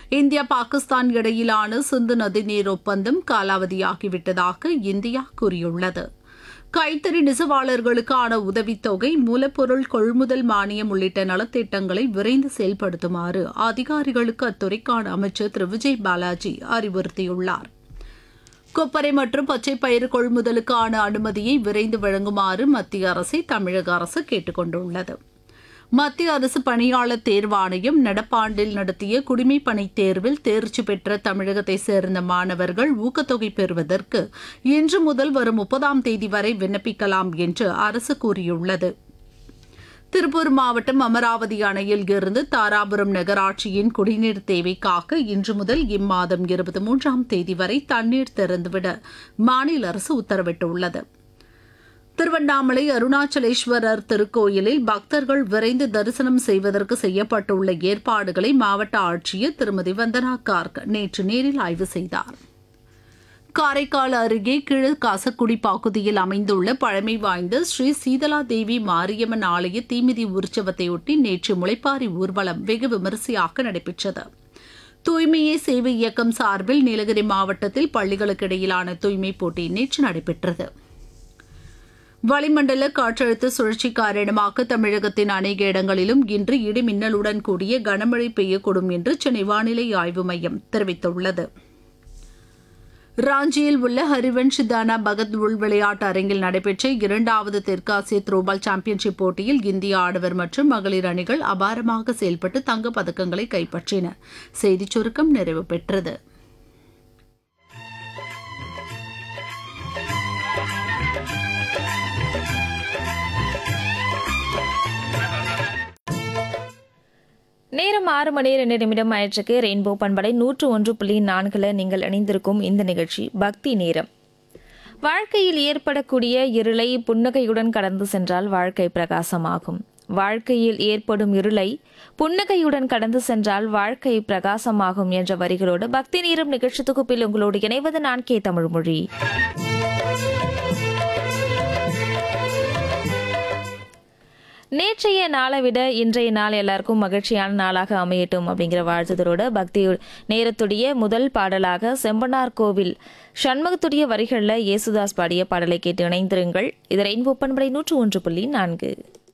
India Pakistan இடையிலான சிந்து நதிநீர் ஒப்பந்தம் காலாவதியாகிவிட்டதாக இந்தியா கூறியுள்ளது கைத்தறி நெசவாளர்களுக்கான உதவித்தொகை மூலப்பொருள் கொள்முதல் மானியம் உள்ளிட்ட நலத்திட்டங்களை விரைந்து செயல்படுத்துமாறு அதிகாரிகளுக்கு அத்துறைக்கான அமைச்சர் திரு விஜய் பாலாஜி அறிவுறுத்தியுள்ளார் கொப்பரை மற்றும் பச்சை பயிர் கொள்முதலுக்கான அனுமதியை விரைந்து வழங்குமாறு மத்திய அரசை தமிழக அரசு கேட்டுக் கொண்டுள்ளது மத்திய அரசு பணியாளர் தேர்வாணையம் நடப்பாண்டில் நடத்திய குடிமைப் பணித் தேர்வில் தேர்ச்சி பெற்ற தமிழகத்தைச் சேர்ந்த மாணவர்கள் ஊக்கத்தொகை பெறுவதற்கு இன்று முதல் வரும் முப்பதாம் தேதி வரை விண்ணப்பிக்கலாம் என்று அரசு கூறியுள்ளது திருப்பூர் மாவட்டம் அமராவதி அணையில் இருந்து தாராபுரம் நகராட்சியின் குடிநீர் தேவைக்காக இன்று முதல் இம்மாதம் இருபத்தி மூன்றாம் தேதி வரை தண்ணீர் திறந்துவிட மாநில அரசு உத்தரவிட்டுள்ளது திருவண்ணாமலை அருணாச்சலேஸ்வரர் திருக்கோயிலில் பக்தர்கள் விரைந்து தரிசனம் செய்வதற்கு செய்யப்பட்டுள்ள ஏற்பாடுகளை மாவட்ட ஆட்சியர் திருமதி வந்தனா கார்க் நேற்று நேரில் ஆய்வு செய்தார் காரைக்கால் அருகே கிழ காசக்குடி பகுதியில் அமைந்துள்ள பழமை வாய்ந்த ஸ்ரீ சீதலா தேவி மாரியம்மன் ஆலய தீமிதி உற்சவத்தையொட்டி நேற்று முளைப்பாரி ஊர்வலம் வெகு விமரிசையாக நடைபெற்றது தூய்மையே சேவை இயக்கம் சார்பில் நீலகிரி மாவட்டத்தில் பள்ளிகளுக்கு இடையிலான தூய்மை போட்டி நேற்று நடைபெற்றது வளிமண்டல காற்றழுத்த சுழற்சி காரணமாக தமிழகத்தின் அநேக இடங்களிலும் இன்று இடி மின்னலுடன் கூடிய கனமழை பெய்யக்கூடும் என்று சென்னை வானிலை ஆய்வு மையம் தெரிவித்துள்ளது ராஞ்சியில் உள்ள ஹரிவன்ஷ் தானா பகத் உள் விளையாட்டு அரங்கில் நடைபெற்ற இரண்டாவது தெற்காசிய த்ரோபால் சாம்பியன்ஷிப் போட்டியில் இந்திய ஆடவர் மற்றும் மகளிர் அணிகள் அபாரமாக செயல்பட்டு தங்கப் பதக்கங்களை கைப்பற்றின செய்திச் சுருக்கம் நிறைவு பெற்றது நேரம் ஆறு மணி ரெண்டு நிமிடம் ஆயிற்றுக்கு ரெயின்போ பண்பலை நூற்று ஒன்று புள்ளி நான்கில் நீங்கள் இணைந்திருக்கும் இந்த நிகழ்ச்சி பக்தி நேரம் வாழ்க்கையில் ஏற்படக்கூடிய இருளை புன்னகையுடன் கடந்து சென்றால் வாழ்க்கை பிரகாசமாகும் வாழ்க்கையில் ஏற்படும் இருளை புன்னகையுடன் கடந்து சென்றால் வாழ்க்கை பிரகாசமாகும் என்ற வரிகளோடு பக்தி நேரம் நிகழ்ச்சி தொகுப்பில் உங்களோடு இணைவது நான் கே தமிழ்மொழி நேற்றைய நாளை விட இன்றைய நாள் எல்லாருக்கும் மகிழ்ச்சியான நாளாக அமையட்டும் அப்படிங்கிற வாழ்த்துதலோட பக்தி நேரத்துடைய முதல் பாடலாக செம்பனார் கோவில் சண்முகத்துடைய வரிகளில் இயேசுதாஸ் பாடிய பாடலை கேட்டு இணைந்திருங்கள் இது ரெயின்போ பண்பலை நூற்று ஒன்று புள்ளி நான்கு